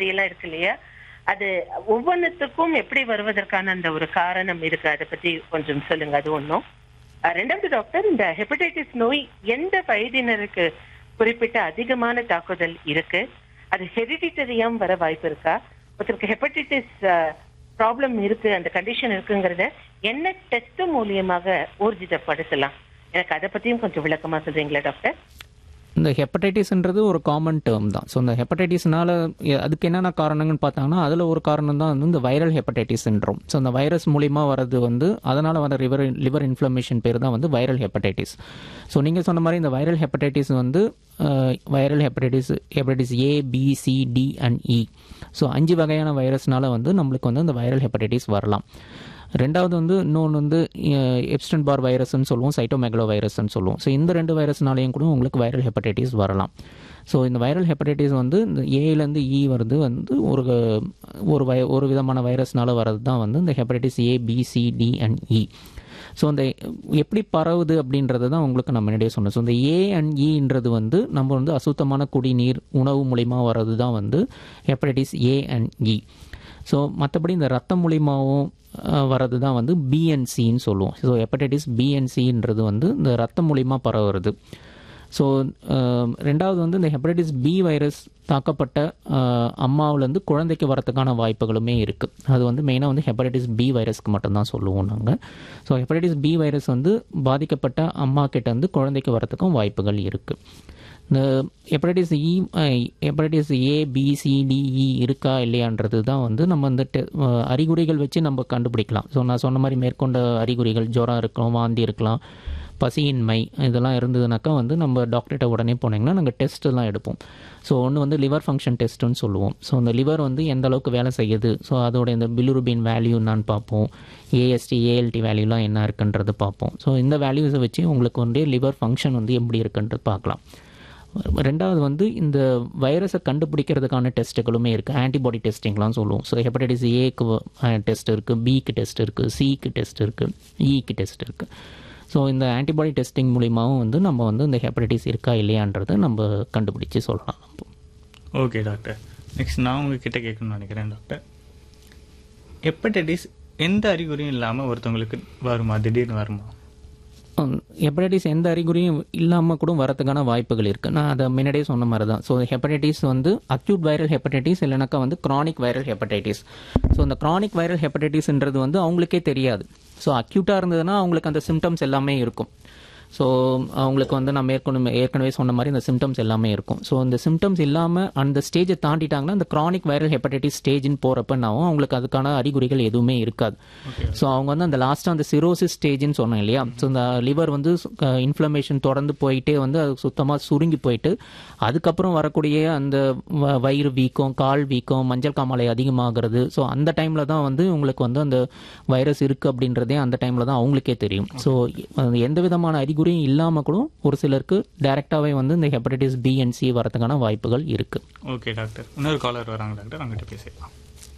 மாதிரி எல்லாம் இருக்கு இல்லையா அது ஒவ்வொன்றுத்துக்கும் எப்படி வருவதற்கான அந்த ஒரு காரணம் இருக்கு அதை பத்தி கொஞ்சம் சொல்லுங்க அது ஒன்றும் ரெண்டாவது டாக்டர் இந்த ஹெப்படைட்டிஸ் நோய் எந்த வயதினருக்கு குறிப்பிட்ட அதிகமான தாக்குதல் இருக்கு அது ஹெரிடிட்டரியாம் வர வாய்ப்பு இருக்கா ஒருத்தருக்கு ஹெப்படைட்டிஸ் ப்ராப்ளம் இருக்கு அந்த கண்டிஷன் இருக்குங்கிறத என்ன டெஸ்ட் மூலியமாக ஊர்ஜிதப்படுத்தலாம் எனக்கு அதை பத்தியும் கொஞ்சம் விளக்கமா சொல்றீங்களா டாக்டர் இந்த ஹெப்படைட்டிஸ்ன்றது ஒரு காமன் டேர்ம் தான் ஸோ இந்த ஹெப்படைட்டிஸ்னால அதுக்கு என்னென்ன காரணங்கள்னு பார்த்தாங்கன்னா அதில் ஒரு காரணம் தான் வந்து இந்த வைரல் ஹெப்படைட்டிஸ் சின்ட்ரோம் ஸோ இந்த வைரஸ் மூலிமா வர்றது வந்து அதனால் வர லிவர் லிவர் இன்ஃப்ளமேஷன் பேர் தான் வந்து வைரல் ஹெப்படைட்டிஸ் ஸோ நீங்கள் சொன்ன மாதிரி இந்த வைரல் ஹெப்படைட்டிஸ் வந்து viral hepatitis hepatitis A B C D and E so அஞ்சு வகையான வைரஸ்னால வந்து நம்மளுக்கு வந்து இந்த வைரல் ஹெப்படைட்டிஸ் வரலாம் ரெண்டாவது வந்து இன்னொன்று வந்து எப்ஸ்டன் பார் வைரஸ்ன்னு சொல்லுவோம் சைட்டோமெகலோ வைரஸ்ன்னு சொல்லுவோம் ஸோ இந்த ரெண்டு வைரஸ்னாலையும் கூட உங்களுக்கு வைரல் ஹெப்படைட்டிஸ் வரலாம் ஸோ இந்த வைரல் ஹெப்படைட்டிஸ் வந்து இந்த ஏலேருந்து இ வருது வந்து ஒரு ஒரு வை ஒரு விதமான வைரஸ்னால வர்றது தான் வந்து இந்த hepatitis A B C D and E so அந்த எப்படி பரவுது அப்படின்றது தான் உங்களுக்கு நான் முன்னாடியே சொன்னேன் ஸோ இந்த ஏ அண்ட் இன்றது வந்து நம்ம வந்து அசுத்தமான குடிநீர் உணவு மூலிமா வர்றது தான் வந்து hepatitis A and E so மற்றபடி இந்த ரத்தம் மூலியமாகவும் வர்றது தான் வந்து பிஎன்சின்னு சொல்லுவோம் ஸோ ஹெப்படைட்டிஸ் பிஎன்சின்றது வந்து இந்த ரத்தம் மூலிமா பரவுறது ஸோ ரெண்டாவது வந்து இந்த ஹெப்படைட்டிஸ் பி வைரஸ் தாக்கப்பட்ட அம்மாவிலேருந்து குழந்தைக்கு வரத்துக்கான வாய்ப்புகளுமே இருக்குது அது வந்து மெயினாக வந்து ஹெப்படைட்டிஸ் பி வைரஸ்க்கு மட்டும்தான் சொல்லுவோம் நாங்கள் ஸோ ஹெப்படைட்டிஸ் பி வைரஸ் வந்து பாதிக்கப்பட்ட அம்மா கிட்ட வந்து குழந்தைக்கு வரத்துக்கும் வாய்ப்புகள் இருக்குது இந்த ஹெப்படைட்டிஸ் இ ஹெப்படைட்டிஸ் ஏ பிசிடிஇ இருக்கா இல்லையான்றது தான் வந்து நம்ம இந்த அறிகுறிகள் வச்சு நம்ம கண்டுபிடிக்கலாம் ஸோ நான் சொன்ன மாதிரி மேற்கொண்ட அறிகுறிகள் ஜுரம் இருக்கலாம் வாந்தி இருக்கலாம் பசியின்மை இதெல்லாம் இருந்ததுனாக்கா வந்து நம்ம டாக்டர்கிட்ட உடனே போனீங்கன்னா நாங்கள் டெஸ்ட்டெல்லாம் எடுப்போம் ஸோ ஒன்று வந்து லிவர் ஃபங்க்ஷன் டெஸ்ட்டுன்னு சொல்லுவோம் ஸோ அந்த லிவர் வந்து எந்த அளவுக்கு வேலை செய்யுது ஸோ அதோட இந்த பிலுருபின் வேல்யூ என்னான்னு பார்ப்போம் ஏஎஸ்டி ஏஎல்டி வேல்யூலாம் என்ன இருக்குன்றது பார்ப்போம் ஸோ இந்த வேல்யூஸை வச்சு உங்களுக்கு வந்து லிவர் ஃபங்க்ஷன் வந்து எப்படி இருக்குன்றது பார்க்கலாம் ரெண்டாவது வந்து இந்த வைரஸை கண்டுபிடிக்கிறதுக்கான டெஸ்ட்டுகளுமே இருக்குது ஆன்டிபாடி டெஸ்டிங்லாம் சொல்லுவோம் ஸோ ஹெப்படைட்டிஸ் ஏக்கு டெஸ்ட் இருக்குது பிக்கு டெஸ்ட் இருக்குது சிக்கு டெஸ்ட் இருக்குது இக்கு டெஸ்ட் இருக்குது ஸோ இந்த ஆன்டிபாடி டெஸ்டிங் மூலியமாகவும் வந்து நம்ம வந்து இந்த ஹெப்படைட்டிஸ் இருக்கா இல்லையான்றதை நம்ம கண்டுபிடிச்சு சொல்லலாம் நம்ம ஓகே டாக்டர் நெக்ஸ்ட் நான் உங்ககிட்ட கேட்கணும்னு நினைக்கிறேன் டாக்டர் ஹெப்படைட்டிஸ் எந்த அறிகுறியும் இல்லாமல் ஒருத்தவங்களுக்கு வருமா திடீர்னு வருமா ஹெப்படைட்டிஸ் எந்த அறிகுறியும் இல்லாமல் கூட வரதுக்கான வாய்ப்புகள் இருக்குது நான் அதை முன்னாடியே சொன்ன மாதிரி தான் ஸோ ஹெப்படைட்டிஸ் வந்து அக்யூட் வைரல் ஹெப்படைட்டிஸ் இல்லைனாக்கா வந்து க்ரானிக் வைரல் ஹெப்படைட்டிஸ் ஸோ இந்த க்ரானிக் வைரல் ஹெப்படைட்டிஸ்ன்றது வந்து அவங்களுக்கே தெரியாது ஸோ அக்யூட்டாக இருந்ததுன்னா அவங்களுக்கு அந்த சிம்டம்ஸ் எல்லாமே இருக்கும் ஸோ அவங்களுக்கு வந்து நான் மேற்கொண்டு ஏற்கனவே சொன்ன மாதிரி இந்த சிம்டம்ஸ் எல்லாமே இருக்கும் ஸோ இந்த சிம்டம்ஸ் இல்லாமல் அந்த ஸ்டேஜை தாண்டிட்டாங்கன்னா அந்த க்ரானிக் வைரல் ஹெப்படைட்டிஸ் ஸ்டேஜ்னு போகிறப்பனாவும் அவங்களுக்கு அதுக்கான அறிகுறிகள் எதுவுமே இருக்காது ஸோ அவங்க வந்து அந்த லாஸ்ட்டாக அந்த சிரோசிஸ் ஸ்டேஜ்னு சொன்னேன் இல்லையா ஸோ இந்த லிவர் வந்து இன்ஃப்ளமேஷன் தொடர்ந்து போயிட்டே வந்து அது சுத்தமாக சுருங்கி போயிட்டு அதுக்கப்புறம் வரக்கூடிய அந்த வயிறு வீக்கம் கால் வீக்கம் மஞ்சள் காமாலை அதிகமாகிறது ஸோ அந்த டைமில் தான் வந்து உங்களுக்கு வந்து அந்த வைரஸ் இருக்குது அப்படின்றதே அந்த டைமில் தான் அவங்களுக்கே தெரியும் ஸோ எந்த விதமான அறிகுறி அறிகுறியும் இல்லாமல் கூட ஒரு சிலருக்கு டைரெக்டாகவே வந்து இந்த ஹெப்படைட்டிஸ் பி அண்ட் சி வரதுக்கான வாய்ப்புகள் இருக்கு ஓகே டாக்டர் இன்னொரு காலர் வராங்க டாக்டர் அவங்ககிட்ட பேசிடலாம்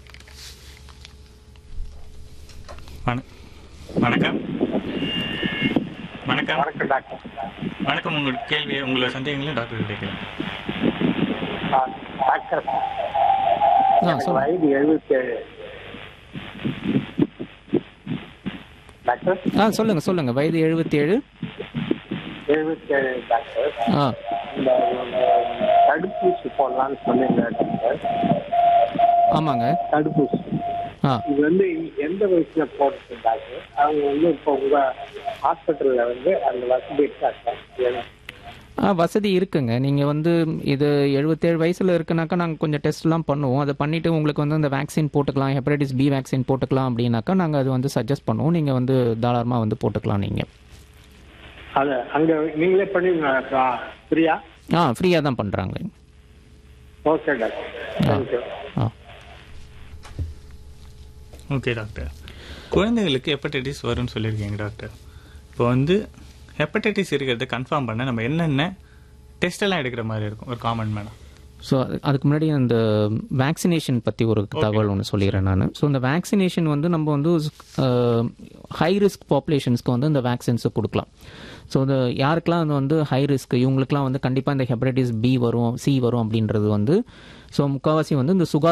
வணக்கம் வணக்கம் வணக்கம் டாக்டர் வணக்கம் உங்களோட கேள்வி உங்களோட சந்தேகங்களும் டாக்டர் கேட்கலாம் டாக்டர் ஆ எனக்கு சொல்லுங்க வயது எழுபத்தி ஏழு டாக்டர் ஆ சொல்லுங்க சொல்லுங்க வயது எழுபத்தி ஏழு எழுபத்தி ஏழு டாக்டர் ஆ இந்த தடுப்பூசி போடலாம்னு சொல்லியிருந்தேன் டாக்டர் ஆமாங்க தடுப்பூசி ஆ இது வந்து எந்த வயசுல போடுறது டாக்டர் அவங்க வந்து இப்போ உங்க ஹாஸ்பிட்டல்ல வந்து அந்த வசதி இருக்கா சார் ஆ வசதி இருக்குங்க நீங்கள் வந்து இது எழுபத்தேழு வயசில் இருக்குனாக்கா நாங்கள் கொஞ்சம் டெஸ்ட்லாம் பண்ணுவோம் அதை பண்ணிவிட்டு உங்களுக்கு வந்து அந்த வேக்சின் போட்டுக்கலாம் ஹெப்படைட்டிஸ் பி வேக்சின் போட்டுக்கலாம் அப்படின்னாக்கா நாங்கள் அது வந்து சஜஸ்ட் பண்ணுவோம் நீங்கள் வந்து தாராளமாக வந்து போட்டுக்கலாம் நீங்கள் அது அங்க நீங்களே பண்ணுவீங்களா ஃப்ரீயா ஆ ஃப்ரீயாக தான் பண்ணுறாங்க ஓகே டாக்டர் தேங்க்யூ ஆ ஓகே டாக்டர் குழந்தைகளுக்கு ஹெப்படைட்டிஸ் வரும்னு சொல்லியிருக்கீங்க டாக்டர் இப்போ வந்து ஹெப்படைட்டிஸ் இருக்கிறத கன்ஃபார்ம் பண்ண நம்ம என்னென்ன டெஸ்ட் எல்லாம் எடுக்கிற மாதிரி இருக்கும் ஒரு காமன் மேடம் ஸோ அதுக்கு முன்னாடி அந்த வேக்சினேஷன் பற்றி ஒரு தகவல் ஒன்று சொல்லிடுறேன் நான் ஸோ இந்த வேக்சினேஷன் வந்து நம்ம வந்து ஹை ரிஸ்க் பாப்புலேஷன்ஸ்க்கு வந்து இந்த வேக்சின்ஸை கொடுக்கலாம் ஸோ இந்த யாருக்கெல்லாம் அது வந்து ஹை ரிஸ்க் இவங்களுக்குலாம் வந்து கண்டிப்பாக இந்த ஹெப்படைட்டிஸ் பி வரும் சி வரும் அப்படின்றது வந்து ஸோ முக்கால்வாசி வந்து இந்த சுகா